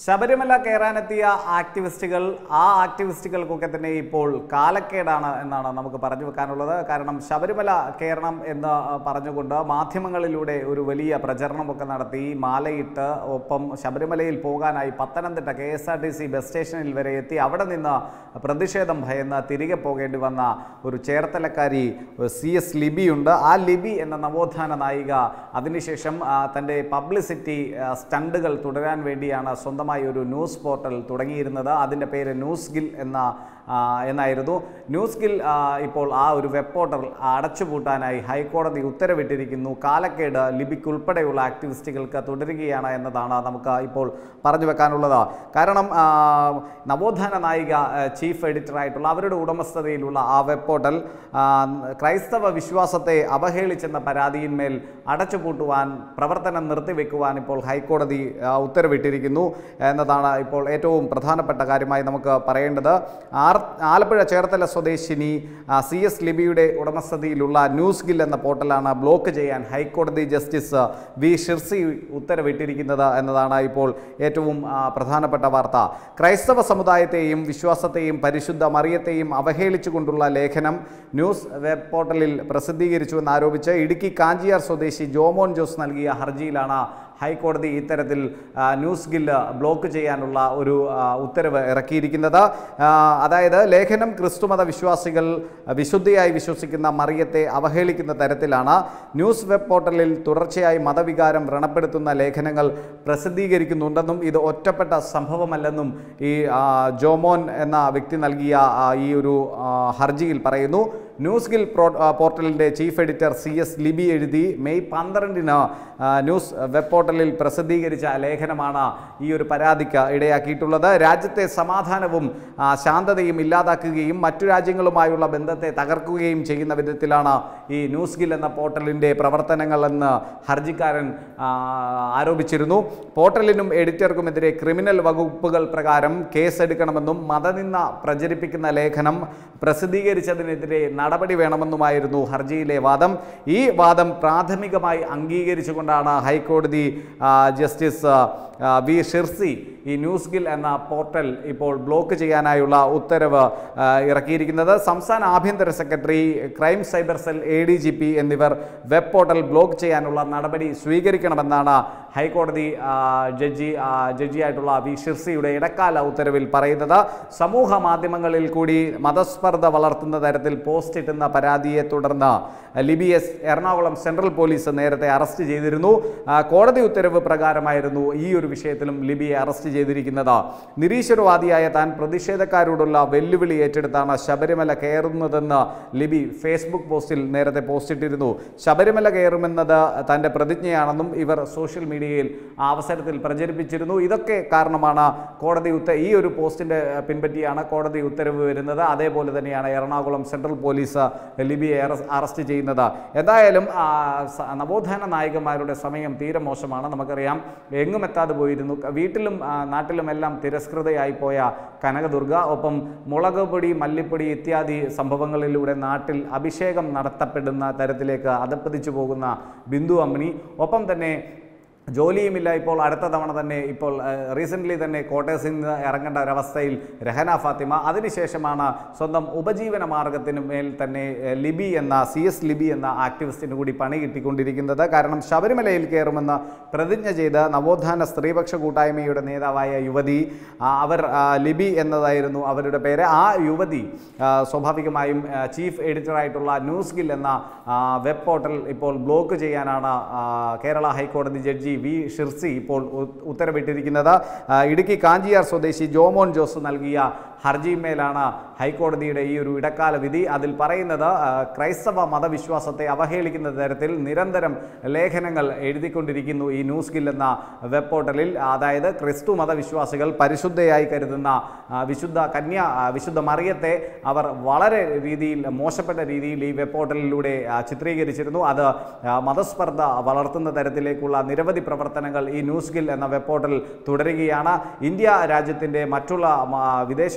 ശബരിമല കയറാനെത്തിയ ആക്ടിവിസ്റ്റുകൾ ആ ആക്ടിവിസ്റ്റുകൾക്കൊക്കെ തന്നെ ഇപ്പോൾ കാലക്കേടാണ് എന്നാണ് നമുക്ക് പറഞ്ഞു വെക്കാനുള്ളത് കാരണം ശബരിമല കയറണം എന്ന് പറഞ്ഞുകൊണ്ട് മാധ്യമങ്ങളിലൂടെ ഒരു വലിയ പ്രചരണമൊക്കെ നടത്തി മാലയിട്ട് ഒപ്പം ശബരിമലയിൽ പോകാനായി Pathanamthitta K S R T C bus സ്റ്റേഷനിൽ വരെ എത്തി അവിടെ നിന്ന് പ്രതിഷേധം ഭയന്ന് തിരികെ പോകേണ്ടി വന്ന ഒരു ചേർത്തലക്കാരി സി എസ് ലിബിയുണ്ട് ആ ലിബി എന്ന നവോത്ഥാന നായിക അതിനുശേഷം ആ, തൻ്റെ പബ്ലിസിറ്റി ആ, സ്റ്റണ്ടുകൾ തുടരാൻ വേണ്ടിയാണ് സ്വന്തമായി ഒരു ന്യൂസ് പോർട്ടൽ തുടങ്ങിയിരുന്നത് അതിൻ്റെ പേര് ന്യൂസ് ഗിൽ എന്ന ആ, എന്നായിരുന്നു ന്യൂസ് ഗിൽ ആ, ഇപ്പോൾ ആ ഒരു വെബ് പോർട്ടൽ അടച്ചുപൂട്ടാനായി ഹൈക്കോടതി ഉത്തരവിട്ടിരിക്കുന്നു കാലക്കേട് ലിബിക്കുൾപ്പെടെയുള്ള ആക്ടിവിസ്റ്റുകൾക്ക് തുടരുകയാണ് എന്നതാണ് നമുക്ക് ഇപ്പോൾ പറഞ്ഞു വെക്കാനുള്ളത് കാരണം ആ, നവോത്ഥാന നായിക ആ, ചീഫ് എഡിറ്ററായിട്ടുള്ള അവരുടെ ഉടമസ്ഥതയിലുള്ള ആ വെബ് പോർട്ടൽ ആ, ക്രൈസ്തവ വിശ്വാസത്തെ അവഹേളിച്ചെന്ന പരാതിയിന്മേൽ അടച്ചുപൂട്ടുവാൻ പ്രവർത്തനം നിർത്തിവെക്കുവാൻ ഇപ്പോൾ ഹൈക്കോടതി ആ, ഉത്തരവിട്ടിരിക്കുന്നു എന്നതാണ് ഇപ്പോൾ ഏറ്റവും പ്രധാനപ്പെട്ട കാര്യമായി നമുക്ക് പറയേണ്ടത് ആർ ആലപ്പുഴ ചേർത്തല സ്വദേശിനി സി എസ് ലിബിയുടെ ഉടമസ്ഥതയിലുള്ള ന്യൂസ് ഗിൽ എന്ന പോർട്ടലാണ് ബ്ലോക്ക് ചെയ്യാൻ ഹൈക്കോടതി ജസ്റ്റിസ് വി ഷിർസി ഉത്തരവിട്ടിരിക്കുന്നത് എന്നതാണ് ഇപ്പോൾ ഏറ്റവും ആ, പ്രധാനപ്പെട്ട വാർത്ത ക്രൈസ്തവ സമുദായത്തെയും വിശ്വാസത്തെയും പരിശുദ്ധ മറിയത്തെയും അവഹേളിച്ചുകൊണ്ടുള്ള ലേഖനം ന്യൂസ് വെബ് പോർട്ടലിൽ പ്രസിദ്ധീകരിച്ചുവെന്ന് ആരോപിച്ച് ഇടുക്കി കാഞ്ചിയാർ സ്വദേശി ജോമോൻ ജോസ് നൽകിയ ഹർജിയിലാണ് ഹൈക്കോടതി ഇത്തരത്തിൽ ആ, ന്യൂസ് ഗില്ല് ബ്ലോക്ക് ചെയ്യാനുള്ള ഒരു ആ, ഉത്തരവ് ഇറക്കിയിരിക്കുന്നത് ആ, അതായത് ലേഖനം ക്രിസ്തുമത വിശ്വാസികൾ വിശുദ്ധിയായി വിശ്വസിക്കുന്ന മറിയത്തെ അവഹേളിക്കുന്ന തരത്തിലാണ് ന്യൂസ് വെബ് പോർട്ടലിൽ തുടർച്ചയായി മതവികാരം വ്രണപ്പെടുത്തുന്ന ലേഖനങ്ങൾ പ്രസിദ്ധീകരിക്കുന്നുണ്ടെന്നും ഇത് ഒറ്റപ്പെട്ട സംഭവമല്ലെന്നും ഈ ആ, ജോമോൻ എന്ന വ്യക്തി നൽകിയ ആ, ഈ ഒരു ആ, ഹർജിയിൽ പറയുന്നു ന്യൂസ് ഗിൽ പ്രോ ആ, പോർട്ടലിൻ്റെ chief editor C S Libi എഴുതി മെയ് പന്ത്രണ്ടിന് ആ, ന്യൂസ് വെബ് പോർട്ടലിൽ പ്രസിദ്ധീകരിച്ച ലേഖനമാണ് ഈ ഒരു പരാതിക്ക് ഇടയാക്കിയിട്ടുള്ളത് രാജ്യത്തെ സമാധാനവും ആ, ശാന്തതയും ഇല്ലാതാക്കുകയും മറ്റു രാജ്യങ്ങളുമായുള്ള ബന്ധത്തെ തകർക്കുകയും ചെയ്യുന്ന വിധത്തിലാണ് ഈ ന്യൂസ് ഗിൽ എന്ന പോർട്ടലിൻ്റെ പ്രവർത്തനങ്ങളെന്ന് ഹർജിക്കാരൻ ആ, ആരോപിച്ചിരുന്നു പോർട്ടലിനും എഡിറ്റർക്കുമെതിരെ ക്രിമിനൽ വകുപ്പുകൾ പ്രകാരം കേസെടുക്കണമെന്നും മതനിന്ദ പ്രചരിപ്പിക്കുന്ന ലേഖനം പ്രസിദ്ധീകരിച്ചതിനെതിരെ നടപടി വേണമെന്നുമായിരുന്നു ഹർജിയിലെ വാദം ഈ വാദം പ്രാഥമികമായി അംഗീകരിച്ചുകൊണ്ടാണ് ഹൈക്കോടതി ആ, ജസ്റ്റിസ് ആ, വി ഷിർസി ഈ ന്യൂസ് ഗിൽ എന്ന പോർട്ടൽ ഇപ്പോൾ ബ്ലോക്ക് ചെയ്യാനായുള്ള ഉത്തരവ് ആ, ഇറക്കിയിരിക്കുന്നത് സംസ്ഥാന ആഭ്യന്തര secretary crime cyber cell A D G P എന്നിവർ വെബ് പോർട്ടൽ ബ്ലോക്ക് ചെയ്യാനുള്ള നടപടി സ്വീകരിക്കണമെന്നാണ് ഹൈക്കോടതി ആ, ജഡ്ജി ആ, ജഡ്ജിയായിട്ടുള്ള വി ഷിർസിയുടെ ഇടക്കാല ഉത്തരവിൽ പറയുന്നത് സമൂഹ മാധ്യമങ്ങളിൽ കൂടി മതസ്പർദ്ധ വളർത്തുന്ന തരത്തിൽ പോസ്റ്റ് ഇട്ടുന്ന പരാതിയെ തുടർന്ന് Libi S Ernakulam central police നേരത്തെ അറസ്റ്റ് ചെയ്തിരുന്നു ആ, കോടതി ഉത്തരവ് പ്രകാരമായിരുന്നു ഈ ഒരു വിഷയത്തിലും ലിബിയെ അറസ്റ്റ് ചെയ്തിരിക്കുന്നത് നിരീശ്വരവാദിയായ താൻ പ്രതിഷേധക്കാരോടുള്ള വെല്ലുവിളി ഏറ്റെടുത്താണ് ശബരിമല കയറുന്നതെന്ന് ലിബി ഫേസ്ബുക്ക് പോസ്റ്റിൽ നേരത്തെ പോസ്റ്റിട്ടിരുന്നു ശബരിമല കയറുമെന്നത് തൻ്റെ പ്രതിജ്ഞയാണെന്നും ഇവർ സോഷ്യൽ മീഡിയയിൽ ആ അവസരത്തിൽ പ്രചരിപ്പിച്ചിരുന്നു ഇതൊക്കെ കാരണമാണ് കോടതി ഉത്ത ഈ ഒരു പോസ്റ്റിൻ്റെ പിൻപറ്റിയാണ് കോടതി ഉത്തരവ് വരുന്നത് അതേപോലെ തന്നെയാണ് എറണാകുളം സെൻട്രൽ പോലീസ് ലിബിയെ അറ- അറസ്റ്റ് ചെയ്യുന്നത് എന്തായാലും ആ, സ- നവോത്ഥാന നായകന്മാരുടെ സമയം തീരെ മോശമാണ് നമുക്കറിയാം എങ്ങും എത്താതെ പോയിരുന്നു വീട്ടിലും ആ, നാട്ടിലും എല്ലാം തിരസ്കൃതയായി പോയ കനകദുർഗ ഒപ്പം മുളക് പൊടി മല്ലിപ്പൊടി ഇത്യാദി സംഭവങ്ങളിലൂടെ നാട്ടിൽ അഭിഷേകം നടത്തപ്പെടുന്ന തരത്തിലേക്ക് അധപ്പതിച്ചു പോകുന്ന ബിന്ദു അമ്മിണി ഒപ്പം തന്നെ ജോലിയുമില്ല ഇപ്പോൾ അടുത്ത തവണ തന്നെ ഇപ്പോൾ റീസെൻ്റ്ലി തന്നെ കോട്ടയസിൽ നിന്ന് ഇറങ്ങേണ്ട ഒരവസ്ഥയിൽ രഹന ഫാത്തിമ അതിനുശേഷമാണ് സ്വന്തം ഉപജീവന മാർഗത്തിന് മേൽ തന്നെ ഏഹ്, ലിബി എന്ന സി എസ് ലിബി എന്ന ആക്ടിവിസ്റ്റിന് കൂടി പണി കിട്ടിക്കൊണ്ടിരിക്കുന്നത് കാരണം ശബരിമലയിൽ കയറുമെന്ന് പ്രതിജ്ഞ ചെയ്ത് നവോത്ഥാന സ്ത്രീപക്ഷ കൂട്ടായ്മയുടെ നേതാവായ യുവതി ആ, അവർ ആ, ലിബി എന്നതായിരുന്നു അവരുടെ പേര് ആ യുവതി ആ, സ്വാഭാവികമായും ആ, ചീഫ് എഡിറ്ററായിട്ടുള്ള ന്യൂസ് ഗിൽ എന്ന ആ, വെബ് പോർട്ടൽ ഇപ്പോൾ ബ്ലോക്ക് ചെയ്യാനാണ് ആ, കേരള ഹൈക്കോടതി ജഡ്ജി വി ഷിർസി ഇപ്പോൾ ഉ- ഉത്തരവിട്ടിരിക്കുന്നത് ആ, ഇടുക്കി കാഞ്ചിയാർ സ്വദേശി ജോമോൻ ജോസ് നൽകിയ ഹർജിമേലാണ് ഹൈക്കോടതിയുടെ ഈ ഒരു ഇടക്കാല വിധി അതിൽ പറയുന്നത് ആ, ക്രൈസ്തവ മതവിശ്വാസത്തെ അവഹേളിക്കുന്ന തരത്തിൽ നിരന്തരം ലേഖനങ്ങൾ എഴുതിക്കൊണ്ടിരിക്കുന്നു ഈ ന്യൂസ് ഗിൽ എന്ന വെബ് പോർട്ടലിൽ അതായത് ക്രിസ്തു മതവിശ്വാസികൾ പരിശുദ്ധയായി കരുതുന്ന ആ, വിശുദ്ധ കന്യ ആ, വിശുദ്ധ മറിയത്തെ അവർ വളരെ രീതിയിൽ മോശപ്പെട്ട രീതിയിൽ ഈ വെബ് പോർട്ടലിലൂടെ ആ, ചിത്രീകരിച്ചിരുന്നു അത് ആ, മതസ്പർദ്ധ വളർത്തുന്ന തരത്തിലേക്കുള്ള നിരവധി പ്രവർത്തനങ്ങൾ ഈ ന്യൂസ് ഗിൽ എന്ന വെബ് പോർട്ടൽ തുടരുകയാണ് ഇന്ത്യ രാജ്യത്തിൻ്റെ മറ്റുള്ള ആ, വിദേശ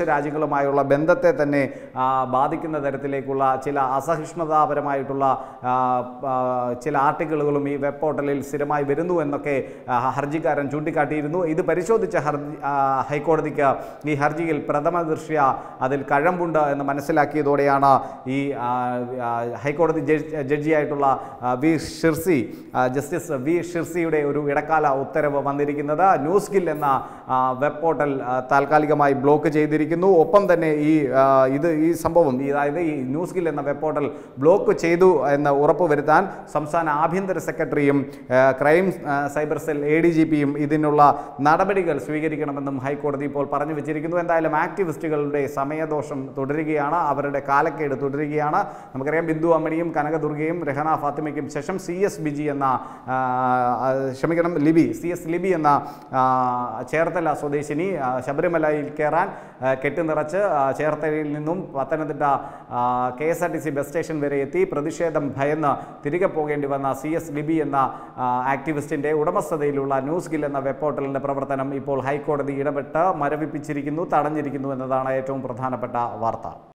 രാജ്യങ്ങളുമായുള്ള ബന്ധത്തെ തന്നെ ആ, ബാധിക്കുന്ന തരത്തിലേക്കുള്ള ചില അസഹിഷ്ണുതാപരമായിട്ടുള്ള ആ, ആ, ചില ആർട്ടിക്കിളുകളും ഈ വെബ് പോർട്ടലിൽ സ്ഥിരമായി വരുന്നു എന്നൊക്കെ ആ, ഹർജിക്കാരൻ ചൂണ്ടിക്കാട്ടിയിരുന്നു ഇത് പരിശോധിച്ച ഹർജി ആ, ഹൈക്കോടതിക്ക് ഈ ഹർജിയിൽ പ്രഥമ ദൃഷ്ട്യ അതിൽ കഴമ്പുണ്ട് എന്ന് മനസ്സിലാക്കിയതോടെയാണ് ഈ ആ, ആ, ഹൈക്കോടതി ജഡ്ജ് ജഡ്ജിയായിട്ടുള്ള ആ, വി ഷിർസി ആ, ജസ്റ്റിസ് വി ഷിർസിയുടെ ഒരു ഇടക്കാല ഉത്തരവ് വന്നിരിക്കുന്നത് ന്യൂസ് ഗിൽ എന്ന ആ, വെബ് പോർട്ടൽ ആ, താൽക്കാലികമായി ബ്ലോക്ക് ചെയ്തിരിക്കുന്നു ഒപ്പം തന്നെ ഈ ആ, ഇത് ഈ സംഭവം ഈ അതായത് ഈ ന്യൂസ് ഗിൽ എന്ന വെബ് പോർട്ടൽ ബ്ലോക്ക് ചെയ്തു എന്ന് ഉറപ്പുവരുത്താൻ സംസ്ഥാന ആഭ്യന്തര സെക്രട്ടറിയും ആ, ക്രൈം ആ, cyber cell A D G പിയും ഇതിനുള്ള നടപടികൾ സ്വീകരിക്കണമെന്നും ഹൈക്കോടതി ഇപ്പോൾ പറഞ്ഞു വെച്ചിരിക്കുന്നു എന്തായാലും ആക്ടിവിസ്റ്റുകളുടെ സമയദോഷം തുടരുകയാണ് അവരുടെ കാലക്കേട് തുടരുകയാണ് നമുക്കറിയാം ബിന്ദു അമ്മണിയും കനകദുർഗയും രഹന ഫാത്തിമയ്ക്കും ശേഷം സി എസ് ബിജി എന്ന ആ, ആ, ക്ഷമിക്കണം ലിബി സി എസ് ലിബി എന്ന ആ, ചേർത്തല സ്വദേശിനി ആ, ശബരിമലയിൽ കയറാൻ ആ, കെട്ടിനിറച്ച് ആ, ചേർത്തലയിൽ നിന്നും Pathanamthitta K S R T C bus station വരെ എത്തി പ്രതിഷേധം ഭയന്ന് തിരികെ പോകേണ്ടി വന്ന സി എസ് ലിബി എന്ന ആ, ആക്ടിവിസ്റ്റിന്റെ ഉടമസ്ഥതയിലുള്ള ന്യൂസ് ഗിൽ എന്ന വെബ് പോർട്ടലിന്റെ പ്രവർത്തനം ഇപ്പോൾ ഹൈക്കോടതി ഇടപെട്ട് മരവിപ്പിച്ചിരിക്കുന്നു തടഞ്ഞിരിക്കുന്നു എന്നതാണ് ഏറ്റവും പ്രധാനപ്പെട്ട വാർത്ത